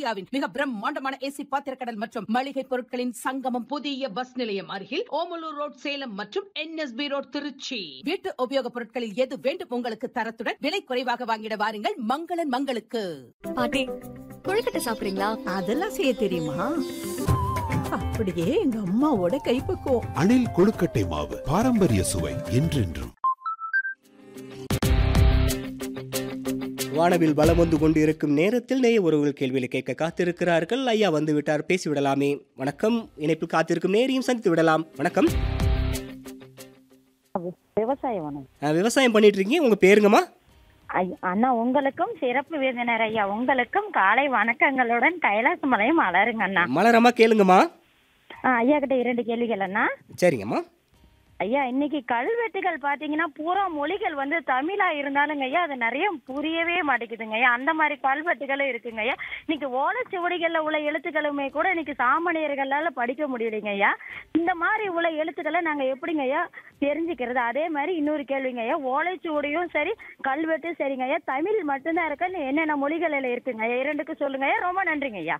இந்தியாவின் மிக பிரம்மாண்டமான ஏசி பாத்திரக்கடல் மற்றும் மளிகை பொருட்களின் சங்கமம் புதிய பஸ் நிலையம் அருகில் ஓமலூர் ரோட் சேலம் மற்றும் என்எஸ்பி ரோட் திருச்சி வீட்டு உபயோகப் பொருட்களில் எது வேண்டும் உங்களுக்கு தரத்துடன் விலை குறைவாக வாங்கிட வாருங்கள் மங்களன் மங்களுக்கு பாட்டி கொழுக்கட்டை சாப்பிடுறீங்களா அதெல்லாம் செய்ய தெரியுமா அப்படியே எங்க அம்மாவோட கைப்பக்குவம் அணில் கொழுக்கட்டை மாவு பாரம்பரிய சுவை என்றென்றும் வானவில் வலம் வந்து கொண்டு இருக்கும் நேரத்தில் நேய உறவுகள் கேள்விகளை கேட்க காத்திருக்கிறார்கள் ஐயா வந்து விட்டார் பேசிவிடலாமே வணக்கம் இணைப்பில் காத்திருக்கும் நேரையும் சந்தித்து விடலாம் வணக்கம் விவசாய வனம் அஹ், விவசாயம் பண்ணிட்டு இருக்கீங்க உங்க பேருங்கம்மா ஐ- அண்ணா உங்களுக்கும் சிறப்பு விருந்தினர் ஐயா உங்களுக்கும் காலை வணக்கங்களுடன் கைலாச மலையும் மலருங்க அண்ணா மலரம்மா கேளுங்கம்மா ஆ, ஐயா கிட்ட இரண்டு கேள்விகள் அண்ணா சரிங்கம்மா ஐயா இன்னைக்கு கல்வெட்டுகள் பாத்தீங்கன்னா பூரா மொழிகள் வந்து தமிழா இருந்தாலுங்க ஐயா அது நிறைய புரியவே மாட்டேங்குதுங்க ஐயா அந்த மாதிரி கல்வெட்டுகளும் இருக்குங்க ஐயா இன்னைக்கு ஓலைச்சுவடிகள்ல உள்ள எழுத்துக்களுமே கூட இன்னைக்கு சாமானியர்களால படிக்க முடியலைங்க ஐயா இந்த மாதிரி உள்ள எழுத்துக்களை நாங்க எப்படிங்க ஐயா தெரிஞ்சுக்கிறது அதே மாதிரி இன்னொரு கேள்விங்க ஐயா ஓலைச்சுவடியும் சரி கல்வெட்டும் சரிங்க ஐயா தமிழ் மட்டும்தான் இருக்கு என்னென்ன மொழிகளில் இருக்குங்க ஐயா இரண்டுக்கும் சொல்லுங்க ஐயா ரொம்ப நன்றிங்க ஐயா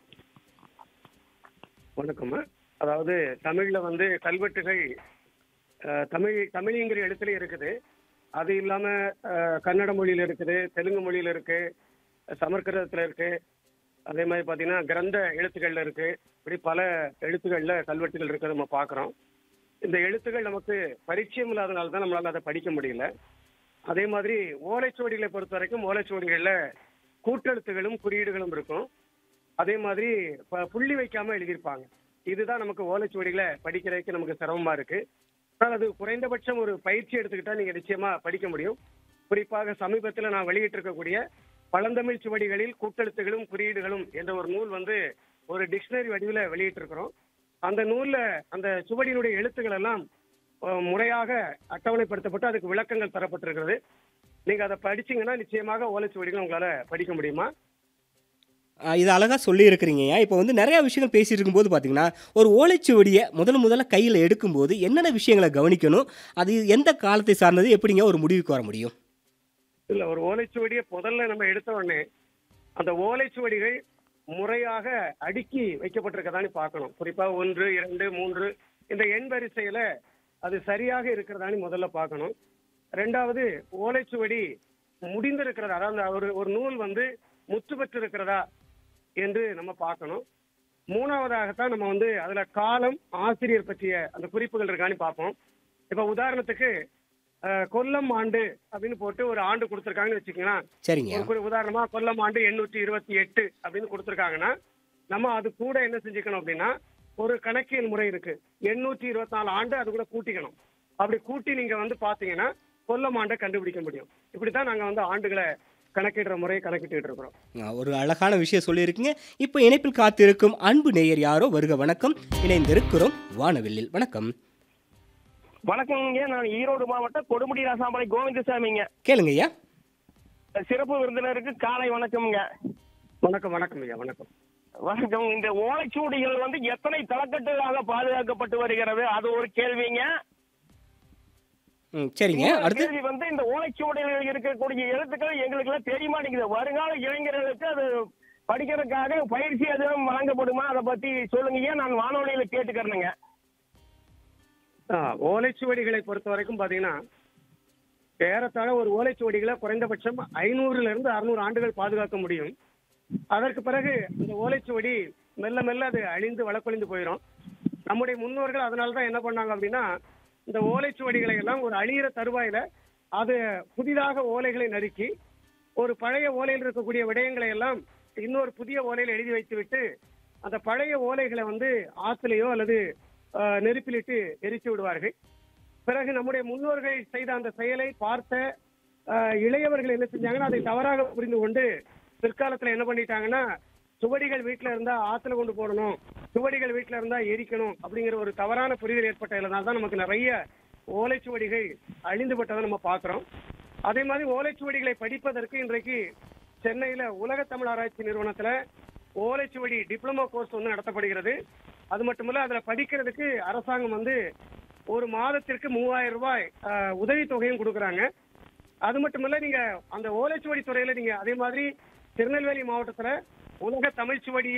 வணக்கம்மா அதாவது தமிழ்ல வந்து கல்வெட்டுகள் அஹ், தமிழ் தமிழ்ங்கிற எழுத்துல இருக்குது அது இல்லாம அஹ், கன்னட மொழியில இருக்குது தெலுங்கு மொழியில இருக்கு சமஸ்கிருதத்துல இருக்கு அதே மாதிரி பாத்தீங்கன்னா கிரந்த எழுத்துக்கள்ல இருக்கு இப்படி பல எழுத்துக்கள்ல கல்வெட்டுகள் இருக்கிறத நம்ம பார்க்குறோம் இந்த எழுத்துக்கள் நமக்கு பரிச்சயம் இல்லாதனால தான் நம்மளால அதை படிக்க முடியல அதே மாதிரி ஓலைச்சுவடிகளை பொறுத்த வரைக்கும் ஓலைச்சுவடிகளில் கூட்டெழுத்துகளும் குறியீடுகளும் இருக்கும் அதே மாதிரி ப- புள்ளி வைக்காம எழுதியிருப்பாங்க இதுதான் நமக்கு ஓலைச்சுவடிகளை படிக்கிறதுக்கு நமக்கு சிரமமா இருக்கு ஆனால் அது குறைந்தபட்சம் ஒரு பயிற்சி எடுத்துக்கிட்டா நீங்க நிச்சயமா படிக்க முடியும் குறிப்பாக சமீபத்தில் நான் வெளியிட்டிருக்கக்கூடிய பழந்தமிழ் சுவடிகளில் கூட்டெழுத்துகளும் குறியீடுகளும் என்ற ஒரு நூல் வந்து ஒரு டிக்ஷனரி வடிவில் வெளியிட்டிருக்கிறோம் அந்த நூல்ல அந்த சுவடியினுடைய எழுத்துக்கள் எல்லாம் அஹ், முறையாக அட்டவணைப்படுத்தப்பட்டு அதுக்கு விளக்கங்கள் தரப்பட்டிருக்கிறது நீங்க அதை படிச்சீங்கன்னா நிச்சயமாக ஓலைச்சுவடிகள் உங்களால படிக்க முடியுமா அஹ், இது அழகாக சொல்லியிருக்கிறீங்கய்யா இப்போ வந்து நிறையா விஷயங்கள் பேசிட்டு இருக்கும்போது பார்த்தீங்கன்னா ஒரு ஓலைச்சுவடியை முதல் முதல்ல கையில் எடுக்கும்போது என்னென்ன விஷயங்களை கவனிக்கணும் அது எந்த காலத்தை சார்ந்தது எப்படிங்க ஒரு முடிவுக்கு வர முடியும் இல்ல ஒரு ஓலைச்சுவடியை முதல்ல நம்ம எடுத்த உடனே அந்த ஓலைச்சுவடிகள் முறையாக அடுக்கி வைக்கப்பட்டிருக்கதான்னு பார்க்கணும் குறிப்பா ஒன்று இரண்டு மூன்று இந்த எண் வரிசையில அது சரியாக இருக்கிறதான்னு முதல்ல பார்க்கணும் ரெண்டாவது ஓலைச்சுவடி முடிந்திருக்கிறதா அதாவது ஒரு ஒரு நூல் வந்து முற்று பெற்று இருக்கிறதா என்று நம்ம பார்க்கணும் மூணாவதாகத்தான் நம்ம வந்து அதுல காலம் ஆசிரியர் பற்றிய அந்த குறிப்புகள் இருக்கான்னு பார்ப்போம் இப்ப உதாரணத்துக்கு அஹ், கொல்லம் ஆண்டு அப்படின்னு போட்டு ஒரு ஆண்டு கொடுத்துருக்காங்கன்னு வச்சுக்கோங்களேன் சரிங்க ஒரு குறி- உதாரணமா கொல்லம் ஆண்டு எண்ணூற்றி இருபத்தி எட்டு அப்படின்னு கொடுத்துருக்காங்கன்னா நம்ம அது கூட என்ன செஞ்சுக்கணும் அப்படின்னா ஒரு கணக்கியல் முறை இருக்கு எண்ணூற்றி இருபத்தி நாலு ஆண்டு அது கூட கூட்டிக்கணும் அப்படி கூட்டி நீங்க வந்து பாத்தீங்கன்னா கொல்லம் ஆண்டை கண்டுபிடிக்க முடியும் இப்படித்தான் நாங்க வந்து ஆண்டுகளை கணக்கிடுற முறையை கணக்கிட்டு இருக்கிறோம் அஹ், ஒரு அழகான விஷயம் சொல்லியிருக்கீங்க இப்போ இணைப்பில் காத்திருக்கும் அன்பு நேயர் யாரோ வருக வணக்கம் இணைந்திருக்கிறோம் வானவில்லில் வணக்கம் வணக்கங்க நான் ஈரோடு மாவட்டம் கொடுமுடி ராசாமலை கோவிந்தசாமிங்க கேளுங்க ஐயா சிறப்பு விருந்தினருக்கு காலை வணக்கம்ங்க வணக்கம் வணக்கம் ஐயா வணக்கம் வணக்கம் இந்த ஓலைச்சுவடிகள் வந்து எத்தனை தளக்கட்டுகளாக பாதுகாக்கப்பட்டு வருகிறது அது ஒரு கேள்விங்க ம் சரிங்க இன்னொரு அடுத்து கேள்வி வந்து இந்த ஓலைச்சுவடிகளில் இருக்கக்கூடிய எழுத்துக்கள் எங்களுக்கு எல்லாம் தெரிய மாட்டேங்குது வருங்கால இளைஞர்களுக்கு அது படிக்கிறதுக்காக பயிற்சி எதுவும் வழங்கப்படுமா அதை பத்தி சொல்லுங்க நான் வானொலியில கேட்டுக்கிறேனுங்க ஆ, ஓலைச்சுவடிகளை பொறுத்த வரைக்கும் பாத்தீங்கன்னா ஏறத்தாழ ஒரு ஓலைச்சுவடிகளை குறைந்தபட்சம் ஐநூறுல இருந்து அறுநூறு ஆண்டுகள் பாதுகாக்க முடியும் அதற்கு பிறகு இந்த ஓலைச்சுவடி மெல்ல மெல்ல அது அழிந்து வழக்கொழிந்து போயிடும் நம்முடைய முன்னோர்கள் அதனால தான் என்ன பண்ணாங்க அப்படின்னா இந்த ஓலைச்சுவடிகளை எல்லாம் ஒரு அழியிற தருவாயில அது புதிதாக ஓலைகளை நறுக்கி ஒரு பழைய ஓலையில் இருக்கக்கூடிய விடயங்களை எல்லாம் இன்னொரு புதிய ஓலையில் எழுதி வைத்துவிட்டு அந்த பழைய ஓலைகளை வந்து ஆத்திலேயோ அல்லது ஆஹ், நெருப்பிலிட்டு எரித்து விடுவார்கள் பிறகு நம்முடைய முன்னோர்கள் செய்த அந்த செயலை பார்த்த ஆஹ், இளையவர்கள் என்ன செஞ்சாங்கன்னா அதை தவறாக புரிந்து கொண்டு பிற்காலத்துல என்ன பண்ணிட்டாங்கன்னா சுவடிகள் வீட்டுல இருந்தா ஆத்துல கொண்டு போடணும் சுவடிகள் வீட்டுல இருந்தா எரிக்கணும் அப்படிங்கிற ஒரு தவறான புரிதல் ஏற்பட்டதுனால தான் நமக்கு நிறைய ஓலைச்சுவடிகள் அழிந்துபட்டதை நம்ம பார்க்கிறோம் அதே மாதிரி ஓலைச்சுவடிகளை படிப்பதற்கு இன்றைக்கு சென்னையில உலக தமிழ் ஆராய்ச்சி நிறுவனத்துல ஓலைச்சுவடி டிப்ளமோ கோர்ஸ் ஒன்று நடத்தப்படுகிறது அது மட்டுமல்ல அதுல படிக்கிறதுக்கு அரசாங்கம் வந்து ஒரு மாதத்திற்கு மூவாயிரம் ரூபாய் ஆஹ், உதவித்தொகையும் கொடுக்குறாங்க அது மட்டுமல்ல நீங்க அந்த ஓலைச்சுவடி துறையில நீங்க அதே மாதிரி திருநெல்வேலி மாவட்டத்துல உலக தமிழ்ச்சுவடி